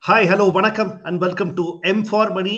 Hi hello வணக்கம் and welcome to M four money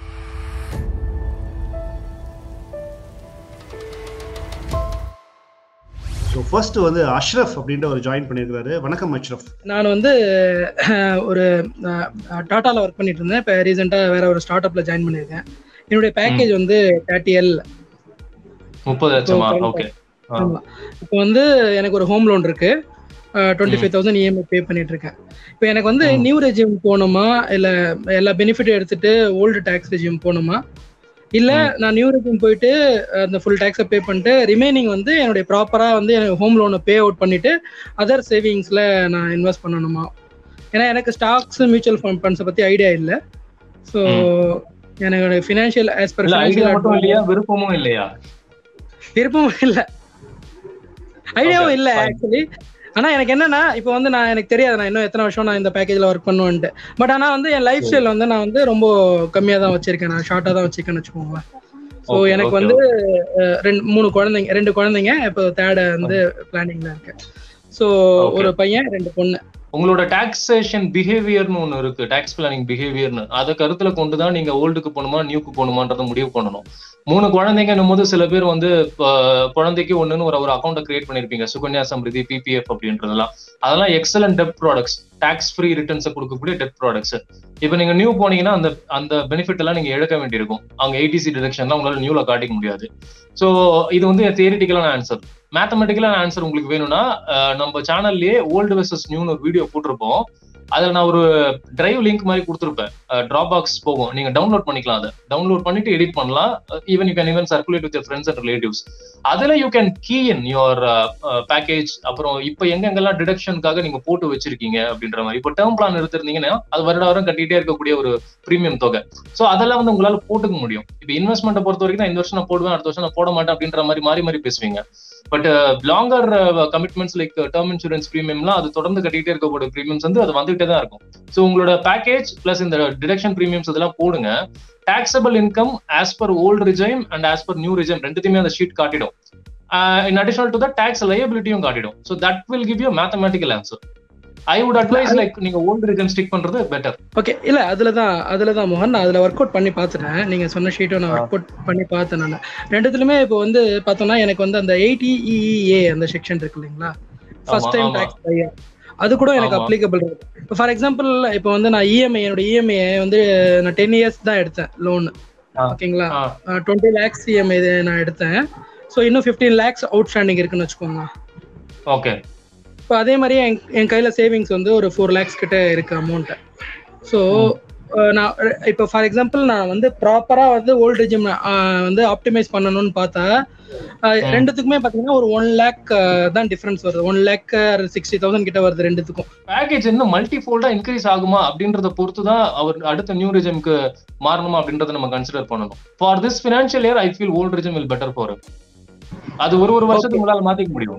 so first வந்து அஷ்ரஃப் அப்படின்ற ஒரு ஜாயின் பண்ணியிருக்காரு வணக்கம் அஷ்ரஃப் நான் வந்து அஹ், ஒரு டாட்டால ஒர்க் பண்ணிட்டு இருந்தேன் இப்போ ரீசெண்டாக வேற ஒரு ஸ்டார்ட் அப்ல ஜாயின் பண்ணியிருக்கேன் என்னுடைய பேக்கேஜ் வந்து தேர்ட்டி எல் முப்பது லட்சமா ஓகே இப்போ வந்து எனக்கு ஒரு ஹோம் லோன் இருக்கு twenty five thousand EMI pay பண்ணிட்டு இருக்கேன் இப்போ எனக்கு வந்து ம். நியூ ரெஜியூம் போகணுமா இல்லை எல்லா பெனிஃபிட்டும் எடுத்துட்டு ஓல்டு டேக்ஸ் ரெஜியூம் போகணுமா இல்லை ம். நான் நியூ ரெஜியூம் போயிட்டு அஹ், அந்த ஃபுல் டேக்ஸை பே பண்ணிட்டு ரிமைனிங் வந்து என்னுடைய ப்ராப்பராக வந்து எனக்கு ஹோம் லோனை பே அவுட் பண்ணிட்டு அதர் சேவிங்ஸில் நான் இன்வெஸ்ட் பண்ணணுமா ஏன்னா எனக்கு ஸ்டாக்ஸ் மியூச்சுவல் ஃபண்ட் ஃபண்ட்ஸை பற்றி ஐடியா இல்லை ஸோ எனக்கு ஃபினான்ஷியல் ஆஸ் பர் இல்ல ஐடியா மட்டும் இல்லையா ஃபினான்ஷியல் விருப்பமும் இல்லையா விருப்பமும் இல்ல ஐடியாவும் இல்ல ஆக்சுவலி ஆனா எனக்கு என்னன்னா இப்போ வந்து நான் எனக்கு தெரியாது நான் இன்னும் எத்தனை வருஷம் நான் இந்த பேக்கேஜ்ல ஒர்க் பண்ணுவேன்ட்டு பட் ஆனா வந்து என் லைஃப் ஸ்டைல் வந்து நான் வந்து ரொம்ப கம்மியா தான் வச்சிருக்கேன் நான் ஷார்ட்டா தான் வச்சிருக்கேன்னு வச்சுக்கோங்களேன் ஸோ Okay, எனக்கு okay, வந்து அஹ், ரெண்டு மூணு குழந்தைங்க ரெண்டு குழந்தைங்க இப்போ தேர்ட் வந்து பிளானிங்ல இருக்கு ஸோ Okay. ஒரு பையன் ரெண்டு பொண்ணு உங்களோட டாக்ஸேஷன் பிஹேவியர்னு ஒண்ணு இருக்கு டாக்ஸ் பிளானிங் பிஹேவியர்னு அதை கருத்துல கொண்டு தான் நீங்க ஓல்டுக்கு போகணுமா நியூக்கு போகணுமான்றத முடிவு பண்ணணும் மூணு குழந்தைங்கன்னும் போது சில பேர் வந்து இப்ப குழந்தைக்கு ஒண்ணுன்னு ஒரு ஒரு அக்கௌண்ட் கிரியேட் பண்ணிருப்பீங்க சுகன்யா சம்ரிதி பிபிஎஃப் அப்படின்றதெல்லாம் அதெல்லாம் excellent debt products tax free returns கொடுக்கக்கூடிய டெப் ப்ராடக்ட்ஸ் இப்போ நீங்க நியூ போனீங்கன்னா அந்த அந்த பெனிஃபிட் எல்லாம் நீங்க இழக்க வேண்டியிருக்கும் அவங்க ஏடிசி டிடக்ஷன்லாம் உங்களால நியூல காட்டிக்க முடியாது ஸோ இது வந்து தியரிட்டிக்கலான ஆன்சர் மேத்தமெட்டிக்கலான ஆன்சர் உங்களுக்கு வேணும்னா அஹ், நம்ம சேனல்லயே ஓல்டு வெர்சஸ் நியூன்னு ஒரு வீடியோ போட்டிருப்போம் அதுல நான் ஒரு டிரைவ் லிங்க் மாதிரி கொடுத்துருப்பேன் ட்ராப் பாக்ஸ் போகும் நீங்க டவுன்லோட் பண்ணிக்கலாம் அதை டவுன்லோட் பண்ணிட்டு எடிட் பண்ணலாம் even you can even circulate with friends and relatives அதுல you can key in your package அப்புறம் இப்போ எங்கெங்கெல்லாம் டிடக்ஷனுக்காக நீங்க போட்டு வச்சிருக்கீங்க அப்படின்ற மாதிரி இப்போ டேர்ம் பிளான் எடுத்திருந்தீங்கன்னா அது வருட வாரம் கட்டிட்டே இருக்கக்கூடிய ஒரு ப்ரீமியம் தொகை ஸோ அதெல்லாம் வந்து உங்களால போட்டுக்க முடியும் இப்போ இன்வெஸ்ட்மெண்ட்டை பொறுத்த வரைக்கும் நான் இந்த வருஷம் நான் போடுவேன் அடுத்த வருஷம் நான் போட மாட்டேன் அப்படின்ற மாதிரி மாறி மாறி பேசுவீங்க but longer commitments like term insurance ப்ரீமியம்லாம் அது தொடர்ந்து கட்டிட்டே இருக்கக்கூடிய ப்ரீமியம்ஸ் வந்து அது வந்துகிட்டே தான் இருக்கும் ஸோ உங்களோட பேக்கேஜ் பிளஸ் இந்த டிடக்ஷன் ப்ரீமியம்ஸ் இதெல்லாம் போடுங்க taxable income as per old regime and as per new regime ரெண்டுத்தையுமே அந்த ஷீட் காட்டிடும் in addition to the tax லைபிலிட்டியும் காட்டிடும் so that will give you mathematical answer I would advise like நீங்க old regime stick பண்றது better okay இல்ல அதுல தான் அதுல தான் மோகன் நான் அதுல ஒர்க் அவுட் பண்ணி பார்த்துட்டேன் நீங்க சொன்ன ஷீட்டும் நான் ஒர்க் அவுட் பண்ணி பார்த்தேன் நான் ரெண்டுத்துலயுமே இப்போ வந்து பார்த்தோம்னா எனக்கு வந்து அந்த எயிட்டி இஏ அந்த செக்ஷன் இருக்கு இல்லைங்களா ஃபர்ஸ்ட் ஆமா, டைம் ஆமா. டாக்ஸ் பையர் அது கூட எனக்கு ஆமா. அப்ளிகபிள் இருக்கு இப்போ ஃபார் எக்ஸாம்பிள் இப்போ வந்து நான் இஎம்ஐ என்னோட இஎம்ஐ வந்து நான் டென் இயர்ஸ் தான் எடுத்தேன் லோன் ஆ. ஓகேங்களா டுவெண்ட்டி லேக்ஸ் இஎம்ஐ நான் எடுத்தேன் ஸோ இன்னும் ஃபிஃப்டீன் லேக்ஸ் அவுட் ஸ்டாண்டிங் இருக்குன்னு வச்சுக்கோங்க ஓகே இப்போ அதே மாதிரி என் என் கையில சேவிங்ஸ் வந்து ஒரு ஃபோர் லேக்ஸ் கிட்ட இருக்கு அமௌண்ட் ஸோ நான் இப்போ ஃபார் எக்ஸாம்பிள் நான் வந்து ப்ராப்பரா வந்து ஓல்ட் ரெஜிம் வந்து ஆப்டிமைஸ் பண்ணணும்னு பார்த்தா அஹ், ம். ரெண்டுத்துக்குமே பார்த்தீங்கன்னா ஒரு ஒன் லேக் தான் டிஃபரன்ஸ் வருது ஒன் லேக் சிக்ஸ்டி தௌசண்ட் கிட்ட வருது ரெண்டுத்துக்கும் பேக்கேஜ் இன்னும் மல்டி ஃபோல்டா இன்க்ரீஸ் ஆகுமா அப்படின்றத பொறுத்து தான் அவர் அடுத்த நியூ ரிஜம்க்கு மாறணுமா அப்படின்றத நம்ம கன்சிடர் பண்ணணும் for this financial year I feel old regime will better for அது ஒரு ஒரு வருஷத்துக்கு உங்களால மாத்திக்க முடியும்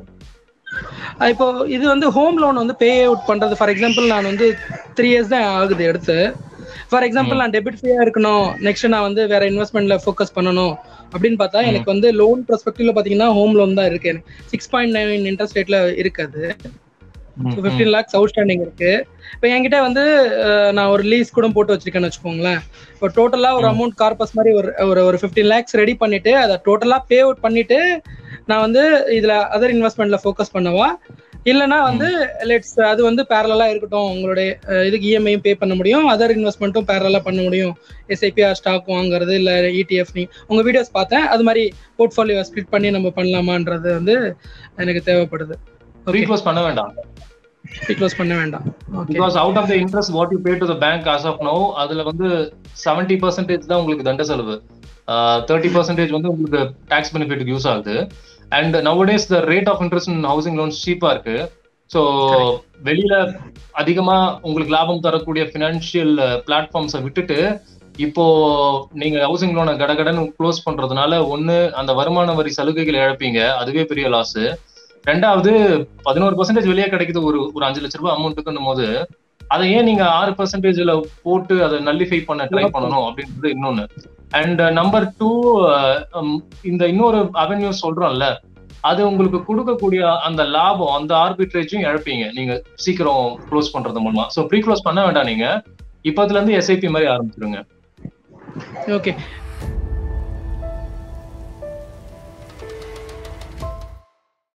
அஹ், இப்போ இது வந்து ஹோம் லோன் வந்து பே அவுட் பண்றது ஃபார் எக்ஸாம்பிள் நான் வந்து த்ரீ இயர்ஸ் தான் ஆகுது எடுத்து ஃபார் எக்ஸாம்பிள் நான் டெபிட் ஃப்ரீயா இருக்கணும் நெக்ஸ்ட் நான் வந்து வேற இன்வெஸ்ட்மெண்ட்ல ஃபோக்கஸ் பண்ணணும் அப்படின்னு பார்த்தா ம். எனக்கு வந்து லோன் ப்ரொஸ்பெக்டிவ்ல பாத்தீங்கன்னா ஹோம் லோன் தான் இருக்கு எனக்கு சிக்ஸ் பாயிண்ட் நைன் இன்ட்ரெஸ்ட் ரேட்ல இருக்காது ஃபிஃப்டீன் லேக்ஸ் அவுட் ஸ்டாண்டிங் இருக்கு இப்போ என்கிட்ட வந்து அஹ், நான் ஒரு லீஸ் கூட போட்டு வச்சிருக்கேன்னு வச்சுக்கோங்களேன் இப்போ டோட்டலா ஒரு ம். அமௌண்ட் கார்பஸ் மாதிரி ஒரு ஒரு ஒரு ஃபிஃப்டீன் லேக்ஸ் ரெடி பண்ணிட்டு அதை டோட்டலா பே அவுட் பண்ணிட்டு நான் வந்து இதுல அதர் இன்வெஸ்ட்மெண்ட்ல ஃபோக்கஸ் பண்ணவா இல்லைன்னா வந்து லெட்ஸ் அது வந்து பேரலா இருக்கட்டும் உங்களுடைய அஹ், இதுக்கு இஎம்ஐயும் பே பண்ண முடியும் அதர் இன்வெஸ்ட்மெண்ட்டும் பேரலா பண்ண முடியும் எஸ்ஐபிஆர் ஸ்டாக் வாங்குறது இல்ல இடிஎஃப் நீ உங்க வீடியோஸ் பார்த்தேன் அது மாதிரி போர்ட்ஃபோலியோ ஸ்ப்ளிட் பண்ணி நம்ம பண்ணலாமான்றது வந்து எனக்கு தேவைப்படுது ப்ரீ ஓகே க்ளோஸ் பண்ண வேண்டாம் க்ளோஸ் பண்ண வேண்டாம் okay because out of the interest what you pay to the bank as of now அதுல வந்து செவன்டி பர்சன்டேஜ் தான் உங்களுக்கு தண்ட செலவு தேர்ட்டி பர்சன்டேஜ் வந்து உங்களுக்கு டாக்ஸ் பெனிஃபிட்டுக்கு யூஸ் ஆகுது and nowadays the rate of interest in housing loans சீப்பா இருக்கு ஸோ வெளியில அதிகமா உங்களுக்கு லாபம் தரக்கூடிய ஃபினான்ஷியல் பிளாட்ஃபார்ம்ஸை விட்டுட்டு இப்போ நீங்க ஹவுசிங் லோனை கடகடன்னு க்ளோஸ் பண்றதுனால ஒண்ணு அந்த வருமான வரி சலுகைகளை இழப்பீங்க அதுவே பெரிய லாஸ் ரெண்டாவது பதினோரு பர்சன்டேஜ் வெளியே கிடைக்குது ஒரு ஒரு அஞ்சு லட்ச ரூபாய் அமௌண்ட்டுக்குன்னும் போது அதை ஏன் நீங்க ஆறு பர்சன்டேஜ்ல போட்டு அதை நல்லிஃபை பண்ண ட்ரை பண்ணணும் அப்படின்றது இன்னொன்னு அண்ட் நம்பர் டூ இந்த இன்னொரு அவென்யூ சொல்றோம்ல அது உங்களுக்கு கொடுக்கக்கூடிய அந்த லாபம் அந்த ஆர்பிட்ரேஜும் இழப்பீங்க நீங்க சீக்கிரம் க்ளோஸ் பண்றது மூலமா ஸோ ப்ரீ க்ளோஸ் பண்ண வேண்டாம் நீங்க இப்பத்துல இருந்து எஸ்ஐபி மாதிரி ஆரம்பிச்சிருங்க ஓகே